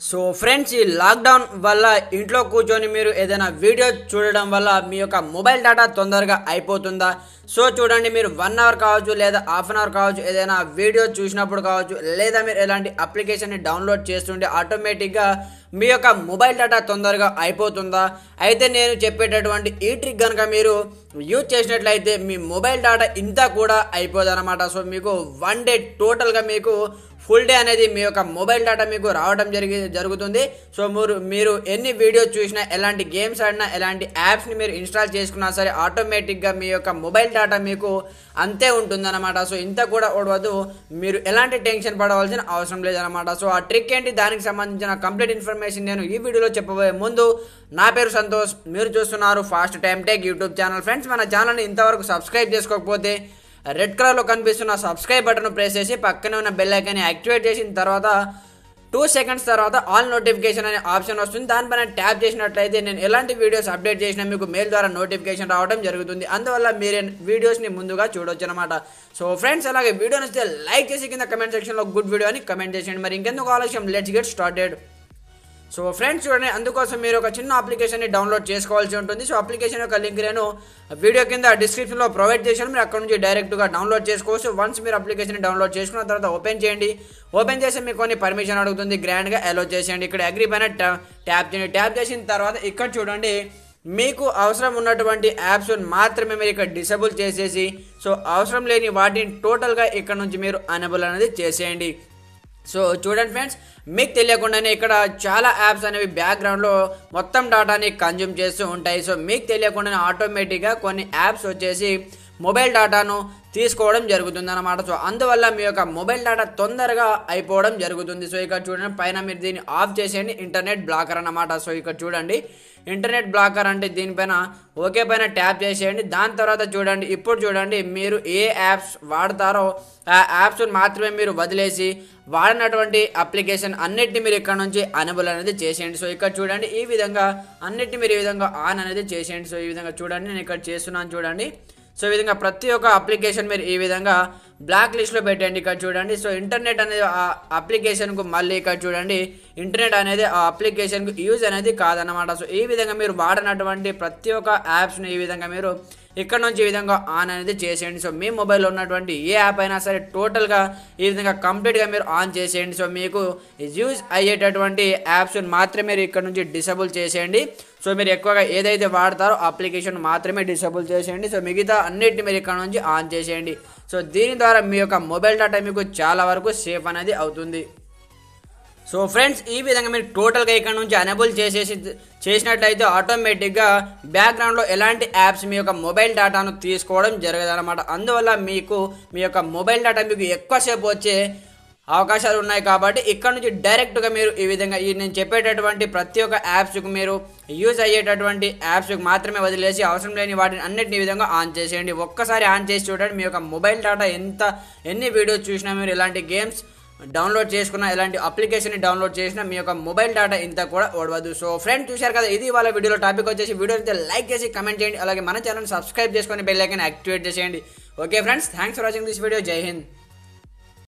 so friends ఈ lockdown వల్ల ఇంట్లో కూర్చొని మీరు ఏదైనా వీడియో చూడడం వల్ల మీ యొక్క మొబైల్ డేటా తొందరగా అయిపోతుందా సో చూడండి మీరు వన్ అవర్ కావచ్చు లేదా హాఫ్ అన్ అవర్ కావచ్చు ఏదైనా వీడియో చూసినప్పుడు కావచ్చు లేదా మీరు ఎలాంటి అప్లికేషన్ని డౌన్లోడ్ చేస్తుంటే ఆటోమేటిక్గా మీ యొక్క మొబైల్ డేటా తొందరగా అయిపోతుందా అయితే నేను చెప్పేటటువంటి ఈ ట్రిక్ కనుక మీరు యూజ్ చేసినట్లయితే మీ మొబైల్ డేటా ఇంత కూడా అయిపోదన్నమాట సో మీకు వన్ డే టోటల్గా మీకు ఫుల్ డే అనేది మీ యొక్క మొబైల్ డేటా మీకు రావడం జరిగి జరుగుతుంది సో మీరు మీరు ఎన్ని వీడియోస్ చూసినా ఎలాంటి గేమ్స్ ఆడినా ఎలాంటి యాప్స్ని మీరు ఇన్స్టాల్ చేసుకున్నా సరే ఆటోమేటిక్గా మీ యొక్క మొబైల్ డేటా మీకు అంతే ఉంటుందన్నమాట సో ఇంత కూడా ఓడవద్దు మీరు ఎలాంటి టెన్షన్ పడవలసిన అవసరం లేదన్నమాట సో ఆ ట్రిక్ ఏంటి దానికి సంబంధించిన కంప్లీట్ ఇన్ఫర్మేషన్ నేను ఈ వీడియోలో చెప్పబోయే ముందు నా పేరు సంతోష్ మీరు చూస్తున్నారు fast time take YouTube channel friends మన ఛానల్ని ఇంతవరకు సబ్స్క్రైబ్ చేసుకోకపోతే రెడ్ కలర్లో కనిపిస్తున్న సబ్స్క్రైబ్ బటన్ ప్రెస్ చేసి పక్కనే ఉన్న బెల్ ఐకాన్ని యాక్టివేట్ చేసిన తర్వాత టూ సెకండ్స్ తర్వాత ఆల్ నోటిఫికేషన్ అనే ఆప్షన్ వస్తుంది దానిపైన ట్యాప్ చేసినట్లయితే నేను ఎలాంటి వీడియోస్ అప్డేట్ చేసినా మీకు మెయిల్ ద్వారా నోటిఫికేషన్ రావడం జరుగుతుంది అందువల్ల మీరు వీడియోస్ని ముందుగా చూడొచ్చు అనమాట సో ఫ్రెండ్స్ అలాగే వీడియో నచ్చితే లైక్ చేసి కింద కమెంట్ సెక్షన్లో గుడ్ వీడియో అని కమెంట్ చేసేయండి మరి ఇంకెందుకు ఆలస్యం let's get started so friends చూడండి అందుకోసం మీరు ఒక చిన్న అప్లికేషన్ని డౌన్లోడ్ చేసుకోవాల్సి ఉంటుంది సో అప్లికేషన్ యొక్క లింక్ నేను వీడియో కింద డిస్క్రిప్షన్లో ప్రొవైడ్ చేశాను మీరు అక్కడ నుంచి డైరెక్ట్గా డౌన్లోడ్ చేసుకోవచ్చు వన్స్ మీరు అప్లికేషన్ డౌన్లోడ్ చేసుకున్న తర్వాత ఓపెన్ చేయండి ఓపెన్ చేసి మీకు కొన్ని పర్మిషన్ అడుగుతుంది గ్రాండ్గా అలో చేసేయండి ఇక్కడ అగ్రి పైన ట్యాప్ చేయండి ట్యాప్ చేసిన తర్వాత ఇక్కడ చూడండి మీకు అవసరం ఉన్నటువంటి యాప్స్ మాత్రమే మీరు ఇక్కడ డిసేబుల్ చేసేసి సో అవసరం లేని వాటిని టోటల్గా ఇక్కడ నుంచి మీరు అనబుల్ అనేది చేసేయండి సో చూడండి ఫ్రెండ్స్ మీకు తెలియకుండానే ఇక్కడ చాలా యాప్స్ అనేవి బ్యాక్గ్రౌండ్లో మొత్తం డాటాని కన్జ్యూమ్ చేస్తూ ఉంటాయి సో మీకు తెలియకుండానే ఆటోమేటిక్గా కొన్ని యాప్స్ వచ్చేసి మొబైల్ డేటాను తీసుకోవడం జరుగుతుంది అనమాట సో అందువల్ల మీ యొక్క మొబైల్ డేటా తొందరగా అయిపోవడం జరుగుతుంది సో ఇక్కడ చూడండి పైన మీరు దీన్ని ఆఫ్ చేసేయండి ఇంటర్నెట్ బ్లాకర్ అన్నమాట సో ఇక్కడ చూడండి ఇంటర్నెట్ బ్లాకర్ అంటే దీనిపైన ఓకే పైన ట్యాప్ చేసేయండి దాని తర్వాత చూడండి ఇప్పుడు చూడండి మీరు ఏ యాప్స్ వాడతారో ఆ యాప్స్ మాత్రమే మీరు వదిలేసి వాడినటువంటి అప్లికేషన్ అన్నిటిని మీరు ఇక్కడ నుంచి అనబుల్ అనేది చేసేయండి సో ఇక్కడ చూడండి ఈ విధంగా అన్నిటిని మీరు ఈ విధంగా ఆన్ అనేది చేసేయండి సో ఈ విధంగా చూడండి నేను ఇక్కడ చేస్తున్నాను చూడండి సో ఈ విధంగా ప్రతి ఒక్క అప్లికేషన్ మీరు ఈ విధంగా బ్లాక్ లిస్ట్లో పెట్టండి ఇక్కడ చూడండి సో ఇంటర్నెట్ అనేది ఆ అప్లికేషన్కు మళ్ళీ ఇక్కడ చూడండి ఇంటర్నెట్ అనేది ఆ అప్లికేషన్కు యూజ్ అనేది కాదన్నమాట సో ఈ విధంగా మీరు వాడినటువంటి ప్రతి ఒక్క యాప్స్ని ఈ విధంగా మీరు ఇక్కడ నుంచి ఈ విధంగా ఆన్ అనేది చేసేయండి సో మీ మొబైల్లో ఉన్నటువంటి ఏ యాప్ అయినా సరే టోటల్గా ఈ విధంగా కంప్లీట్గా మీరు ఆన్ చేసేయండి సో మీకు యూజ్ అయ్యేటటువంటి యాప్స్ మాత్రమే మీరు ఇక్కడ నుంచి డిసేబుల్ చేసేయండి సో మీరు ఎక్కువగా ఏదైతే వాడతారో అప్లికేషన్ మాత్రమే డిసేబుల్ చేసేయండి సో మిగతా అన్నిటిని మీరు ఇక్కడ నుంచి ఆన్ చేసేయండి సో దీని ద్వారా మీ యొక్క మొబైల్ డేటా మీకు చాలా వరకు సేఫ్ అనేది అవుతుంది సో ఫ్రెండ్స్ ఈ విధంగా మీరు టోటల్గా ఇక్కడ నుంచి అనబుల్ చేసేసి చేసినట్లయితే ఆటోమేటిక్గా బ్యాక్గ్రౌండ్లో ఎలాంటి యాప్స్ మీ యొక్క మొబైల్ డేటాను తీసుకోవడం జరగదన్నమాట అందువల్ల మీకు మీ యొక్క మొబైల్ డేటా మీకు ఎక్కువసేపు వచ్చే అవకాశాలు ఉన్నాయి కాబట్టి ఇక్కడ నుంచి డైరెక్ట్గా మీరు ఈ విధంగా ఈ నేను చెప్పేటటువంటి ప్రతి ఒక్క యాప్స్కి మీరు యూజ్ అయ్యేటటువంటి యాప్స్కి మాత్రమే వదిలేసి అవసరం లేని వాటిని అన్నిటిని ఈ విధంగా ఆన్ చేసేయండి ఒక్కసారి ఆన్ చేసి చూడండి మీ యొక్క మొబైల్ డేటా ఎంత ఎన్ని వీడియోస్ చూసినా మీరు ఇలాంటి గేమ్స్ డౌన్లోడ్ చేసుకున్న ఇలాంటి అప్లికేషన్ డౌన్లోడ్ చేసిన మీ యొక్క మొబైల్ డేటా ఇంత కూడా ఓడవద్దు సో ఫ్రెండ్ చూశారు కదా ఇది వాళ్ళ వీడియోలో టాపిక్ వచ్చేసి వీడియో అయితే లైక్ చేసి కమెంట్ చేయండి అలాగే మన ఛానల్ సబ్స్క్రైబ్ చేసుకొని బెల్ ఐకాన్ యాక్టివేట్ చేసేయండి okay friends thanks for watching this video జై హింద్